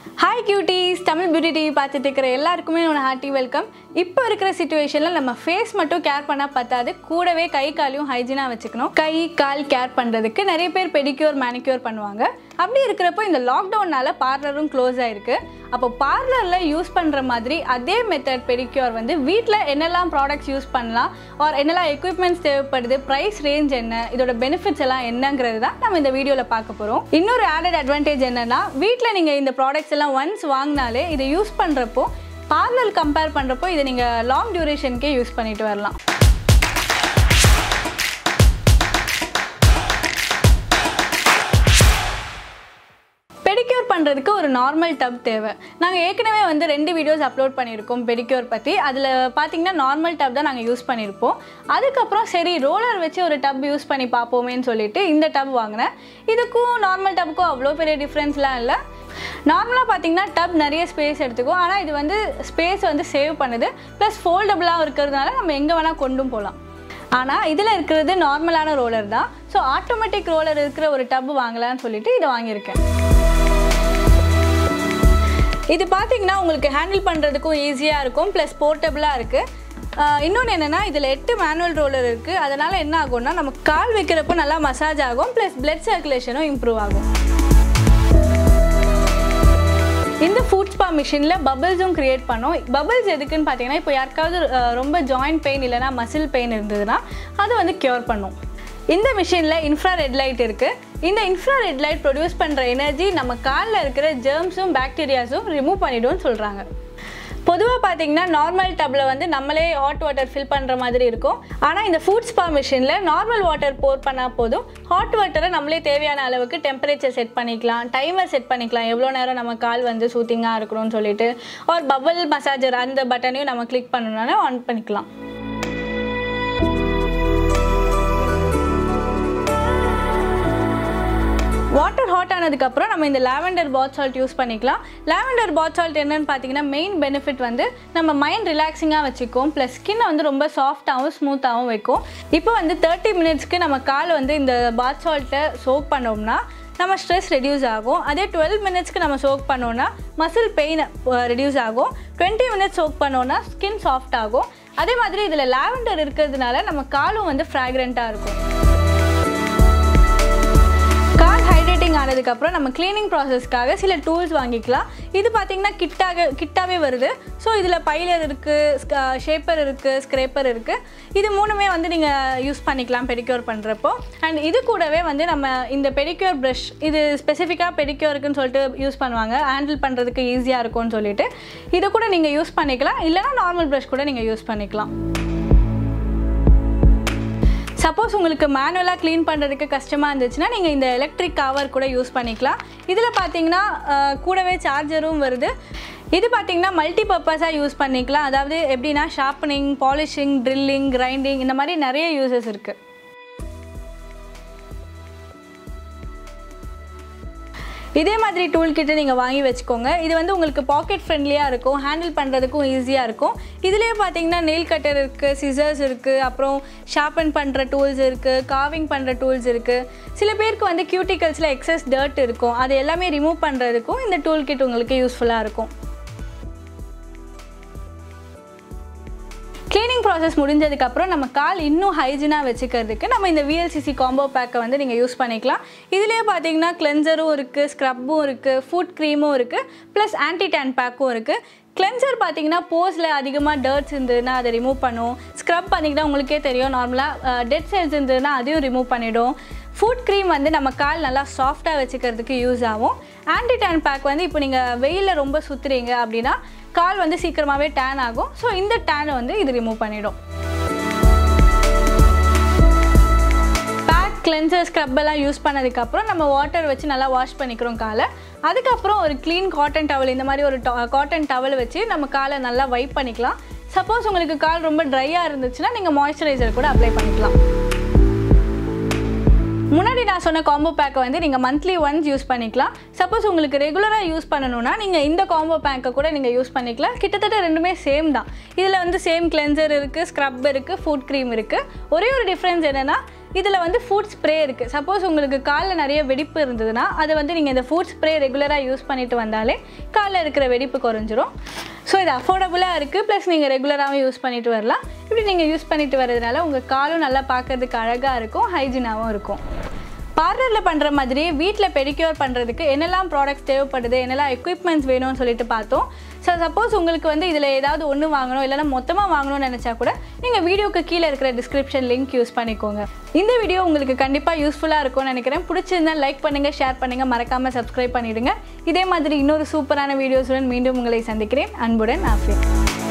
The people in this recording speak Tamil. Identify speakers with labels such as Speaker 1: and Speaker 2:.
Speaker 1: hi cuties Tamil beauty TV பார்த்துட்டு இருக்கிற எல்லாருக்குமே ஒரு ஹார்ட்டி வெல்கம் இப்போ இருக்கிற சுச்சுவேஷனில் நம்ம ஃபேஸ் மட்டும் கேர் பண்ணால் பத்தாது கூடவே கை காலையும் ஹைஜீனாக வச்சுக்கணும் கை கால் கேர் பண்ணுறதுக்கு நிறைய பேர் பெடிக்யூர் மேனிக்யூர் பண்ணுவாங்க அப்படி இருக்கிறப்போ இந்த லாக்டவுனால் பார்லரும் க்ளோஸ் ஆயிருக்கு அப்போ பார்லரில் யூஸ் பண்ணுற மாதிரி அதே மெத்தட் பெடிக்யூர் வந்து வீட்டில் என்னெல்லாம் ப்ராடக்ட்ஸ் யூஸ் பண்ணலாம் ஆர் என்னெல்லாம் எக்யூப்மெண்ட்ஸ் தேவைப்படுது ப்ரைஸ் ரேஞ்ச் என்ன இதோட பெனிஃபிட்ஸ் எல்லாம் என்னங்கிறது தான் நம்ம இந்த வீடியோவில் பார்க்க போகிறோம் இன்னொரு ஆடட் அட்வான்டேஜ் என்னன்னா வீட்டில் நீங்கள் இந்த ப்ராடக்ட்ஸ் எல்லாம் ஒன்ஸ் வாங்கினாலே இதை யூஸ் பண்ணுறப்போ பார்லர் கம்பேர் பண்ணுறப்போ இதை நீங்கள் லாங் டியூரேஷனுக்கே யூஸ் பண்ணிட்டு வரலாம் பெடிக்யூர் பண்ணுறதுக்கு ஒரு நார்மல் டப் தேவை நாங்கள் ஏற்கனவே வந்து ரெண்டு வீடியோஸ் அப்லோட் பண்ணியிருக்கோம் பெடிக்யூர் பற்றி அதில் பார்த்தீங்கன்னா நார்மல் டப் தான் நாங்கள் யூஸ் பண்ணியிருப்போம் அதுக்கப்புறம் சரி ரோலர் வச்சு ஒரு டப் யூஸ் பண்ணி பார்ப்போமேன்னு சொல்லிட்டு இந்த டப் வாங்கினேன் இதுக்கும் நார்மல் டப்புக்கும் அவ்வளோ பெரிய டிஃப்ரென்ஸ்லாம் இல்லை நார்மலாக பார்த்தீங்கன்னா டப் நிறைய ஸ்பேஸ் எடுத்துக்கும் ஆனால் இது வந்து ஸ்பேஸ் வந்து சேவ் பண்ணுது ப்ளஸ் ஃபோல்டபுளாக இருக்கிறதுனால நம்ம எங்கே வேணால் கொண்டும் போகலாம் ஆனால் இதில் இருக்கிறது நார்மலான ரோலர் தான் ஸோ ஆட்டோமேட்டிக் ரோலர் இருக்கிற ஒரு டப் வாங்கலாம்னு சொல்லிட்டு இதை வாங்கியிருக்கேன் இது பார்த்தீங்கன்னா உங்களுக்கு ஹேண்டில் பண்ணுறதுக்கும் ஈஸியாக இருக்கும் ப்ளஸ் போர்ட்டபுளாக இருக்குது இன்னொன்று என்னென்னா இதில் எட்டு மேனுவல் ரோலர் இருக்குது அதனால் என்ன ஆகும்னா நம்ம கால் வைக்கிறப்போ நல்லா மசாஜ் ஆகும் ப்ளஸ் பிளட் சர்க்குலேஷனும் இம்ப்ரூவ் ஆகும் இந்த ஃபுட் ஸ்பா மிஷினில் பபிள்ஸும் க்ரியேட் பண்ணோம் பபிள்ஸ் எதுக்குன்னு பார்த்தீங்கன்னா இப்போ யாருக்காவது அஹ், ரொம்ப ஜாயிண்ட் பெயின் இல்லைனா மசில் பெயின் இருந்ததுன்னா அது வந்து க்யூர் பண்ணும் இந்த மிஷினில் இன்ஃப்ரா ரெட் லைட் இருக்குது இந்த இன்ஃப்ரா ரெட் லைட் ப்ரொடியூஸ் பண்ணுற எனர்ஜி நம்ம காலில் இருக்கிற ஜெர்ம்ஸும் பாக்டீரியாஸும் ரிமூவ் பண்ணிடும்னு சொல்கிறாங்க பொதுவாக பார்த்தீங்கன்னா நார்மல் டப்பில் வந்து நம்மளே ஹாட் வாட்டர் ஃபில் பண்ணுற மாதிரி இருக்கும் ஆனால் இந்த ஃபுட் ஸ்பா மிஷினில் நார்மல் வாட்டர் போர் பண்ணால் போதும் ஹாட் வாட்டரை நம்மளே தேவையான அளவுக்கு டெம்பரேச்சர் செட் பண்ணிக்கலாம் டைமர் செட் பண்ணிக்கலாம் எவ்வளோ நேரம் நம்ம கால் வந்து சூத்திங்காக இருக்கணும்னு சொல்லிட்டு ஒரு பபுள் மசாஜர் அந்த பட்டனையும் நம்ம கிளிக் பண்ணணும்னா ஆன் பண்ணிக்கலாம் வாட்டர் ஹாட் ஆனதுக்கப்புறம் நம்ம இந்த லாவெண்டர் பாத் சால்ட் யூஸ் பண்ணிக்கலாம் லாவெண்டர் பாத் சால்ட் என்னன்னு பார்த்தீங்கன்னா மெயின் பெனிஃபிட் வந்து நம்ம மைண்ட் ரிலாக்ஸிங்காக வச்சுக்கும் ப்ளஸ் ஸ்கின்னை வந்து ரொம்ப சாஃப்டாகவும் ஸ்மூத்தாகவும் வைக்கும் இப்போ வந்து தேர்ட்டி மினிட்ஸ்க்கு நம்ம கால் வந்து இந்த பாத் சால்ட்டை சோக் பண்ணோம்னா நம்ம ஸ்ட்ரெஸ் ரெடியூஸ் ஆகும் அதே டுவெல் மினிட்ஸ்க்கு நம்ம சோக் பண்ணோன்னா மசில் பெயின் ரெடியூஸ் ஆகும் டுவெண்ட்டி மினிட்ஸ் சோக் பண்ணோன்னா ஸ்கின் சாஃப்ட் ஆகும் அதே மாதிரி இதில் லாவெண்டர் இருக்கிறதுனால நம்ம காலும் வந்து ஃப்ராக்ரண்ட்டாக இருக்கும் கால் ஹைட்ரேட்டிங் ஆனதுக்கப்புறம் நம்ம க்ளீனிங் ப்ராசஸ்க்காக சில டூல்ஸ் வாங்கிக்கலாம் இது பார்த்திங்கன்னா கிட்டாக கிட்டாவே வருது ஸோ இதில் பைலர் இருக்குது ஷேப்பர் இருக்குது ஸ்க்ரேப்பர் இருக்குது இது மூணுமே வந்து நீங்கள் யூஸ் பண்ணிக்கலாம் பெடிக்யூர் பண்ணுறப்போ அண்ட் இது கூடவே வந்து நம்ம இந்த பெடிக்யூர் ப்ரஷ் இது ஸ்பெசிஃபிக்காக பெடிக்யூருக்குன்னு சொல்லிட்டு யூஸ் பண்ணுவாங்க ஹேண்டில் பண்ணுறதுக்கு ஈஸியாக இருக்கும்னு சொல்லிட்டு இதை கூட நீங்கள் யூஸ் பண்ணிக்கலாம் இல்லைனா நார்மல் ப்ரஷ் கூட நீங்கள் யூஸ் பண்ணிக்கலாம் சப்போஸ் உங்களுக்கு மேனுவலாக க்ளீன் பண்ணுறதுக்கு கஷ்டமாக இருந்துச்சுன்னா நீங்கள் இந்த எலக்ட்ரிக் கவர் கூட யூஸ் பண்ணிக்கலாம் இதில் பார்த்தீங்கன்னா அஹ், கூடவே சார்ஜரும் வருது இது பார்த்தீங்கன்னா மல்டி பர்பஸாக யூஸ் பண்ணிக்கலாம் அதாவது எப்படின்னா ஷார்ப்பனிங் பாலிஷிங் ட்ரில்லிங் கிரைண்டிங் இந்த மாதிரி நிறைய யூசஸ் இருக்குது இதே மாதிரி டூல் கிட்ட நீங்கள் வாங்கி வச்சுக்கோங்க இது வந்து உங்களுக்கு பாக்கெட் ஃப்ரெண்ட்லியாக இருக்கும் ஹேண்டில் பண்ணுறதுக்கும் ஈஸியாக இருக்கும் இதுலேயே பார்த்தீங்கன்னா நெயில் கட்டர் இருக்குது சிசர்ஸ் இருக்குது அப்புறம் ஷார்பன் பண்ணுற டூல்ஸ் இருக்குது காவிங் பண்ணுற டூல்ஸ் இருக்குது சில பேருக்கு வந்து கியூட்டிகல்ஸில் எக்ஸஸ் டர்ட் இருக்கும் அது எல்லாமே ரிமூவ் பண்ணுறதுக்கும் இந்த டூல் கிட் உங்களுக்கு யூஸ்ஃபுல்லாக இருக்கும் க்ளீனிங் ப்ராசஸ் முடிஞ்சதுக்கப்புறம் நம்ம கால் இன்னும் ஹைஜீனாக வச்சுக்கிறதுக்கு நம்ம இந்த விஎல்சிசி காம்போ பேக்கை வந்து நீங்கள் யூஸ் பண்ணிக்கலாம் இதுலேயே பார்த்தீங்கன்னா கிளென்சரும் இருக்குது ஸ்க்ரப்பும் இருக்குது ஃபுட் க்ரீமும் இருக்குது ப்ளஸ் ஆன்டி டேன் பேக்கும் இருக்குது கிளென்சர் பார்த்தீங்கன்னா போஸில் அதிகமாக டர்ட்ஸ் இருந்ததுன்னா அதை ரிமூவ் பண்ணும் ஸ்க்ரப் பண்ணிங்கன்னா உங்களுக்கே தெரியும் நார்மலாக டெட் செல்ஸ் இருந்ததுன்னா அதையும் ரிமூவ் பண்ணிடும் ஃபுட் க்ரீம் வந்து நம்ம கால் நல்லா சாஃப்டாக வச்சுக்கிறதுக்கு யூஸ் ஆகும் ஆன்டி டேன் பேக் வந்து இப்போ நீங்கள் வெயிலில் ரொம்ப சுற்றுறீங்க அப்படின்னா கால் வந்து சீக்கிரமாகவே டேன் ஆகும் ஸோ இந்த டேனை வந்து இது ரிமூவ் பண்ணிடும் பேக் கிளென்சர் ஸ்க்ரப் எல்லாம் யூஸ் பண்ணதுக்கப்புறம் நம்ம வாட்டர் வச்சு நல்லா வாஷ் பண்ணிக்கிறோம் காலை அதுக்கப்புறம் ஒரு க்ளீன் காட்டன் டவல் இந்த மாதிரி ஒரு காட்டன் டவல் வச்சு நம்ம காலை நல்லா வைப் பண்ணிக்கலாம் சப்போஸ் உங்களுக்கு கால் ரொம்ப ட்ரையாக இருந்துச்சுன்னா நீங்கள் மாய்ஸ்சரைசர் கூட அப்ளை பண்ணிக்கலாம் முன்னாடி நான் சொன்ன காம்போ பேக்கை வந்து நீங்கள் மந்த்லி ஒன்ஸ் யூஸ் பண்ணிக்கலாம் சப்போஸ் உங்களுக்கு ரெகுலராக யூஸ் பண்ணணும்னா நீங்கள் இந்த காம்போ பேக்கை கூட நீங்கள் யூஸ் பண்ணிக்கலாம் கிட்டத்தட்ட ரெண்டுமே சேம் தான் இதில் வந்து சேம் கிளென்சர் இருக்குது ஸ்க்ரப் இருக்குது ஃபுட் க்ரீம் இருக்குது ஒரே ஒரு டிஃப்ரென்ஸ் என்னென்னா இதில் வந்து ஃபுட் ஸ்ப்ரே இருக்குது சப்போஸ் உங்களுக்கு காலில் நிறைய வெடிப்பு இருந்ததுன்னா அதை வந்து நீங்கள் இந்த ஃபுட் ஸ்ப்ரே ரெகுலராக யூஸ் பண்ணிட்டு வந்தாலே காலில் இருக்கிற வெடிப்பு குறைஞ்சிரும் ஸோ இது அஃபோர்டபுளாக இருக்குது ப்ளஸ் நீங்கள் ரெகுலராகவும் யூஸ் பண்ணிட்டு வரலாம் இப்படி நீங்கள் யூஸ் பண்ணிட்டு வரதுனால உங்கள் காலும் நல்லா பார்க்கறதுக்கு அழகாக இருக்கும் ஹைஜீனாகவும் இருக்கும் பார்லரில் பண்ணுற மாதிரியே வீட்டில் பெடிக்யூர் பண்ணுறதுக்கு என்னெல்லாம் ப்ராடக்ட்ஸ் தேவைப்படுது என்னெல்லாம் எக்யூப்மெண்ட்ஸ் வேணும்னு சொல்லிட்டு பார்த்தோம் ஸோ சப்போஸ் உங்களுக்கு வந்து இதில் ஏதாவது ஒன்று வாங்கணும் இல்லைனா மொத்தமாக வாங்கணும்னு நினச்சா கூட நீங்கள் வீடியோக்கு கீழே இருக்கிற டிஸ்கிரிப்ஷன் லிங்க் யூஸ் பண்ணிக்கோங்க இந்த வீடியோ உங்களுக்கு கண்டிப்பாக யூஸ்ஃபுல்லாக இருக்கும்னு நினைக்கிறேன் பிடிச்சிருந்தா லைக் பண்ணுங்கள் ஷேர் பண்ணுங்கள் மறக்காமல் சப்ஸ்கிரைப் பண்ணிவிடுங்க இதே மாதிரி இன்னொரு சூப்பரான வீடியோஸுடன் மீண்டும் உங்களை சந்திக்கிறேன் அன்புடன் ஆஃபியா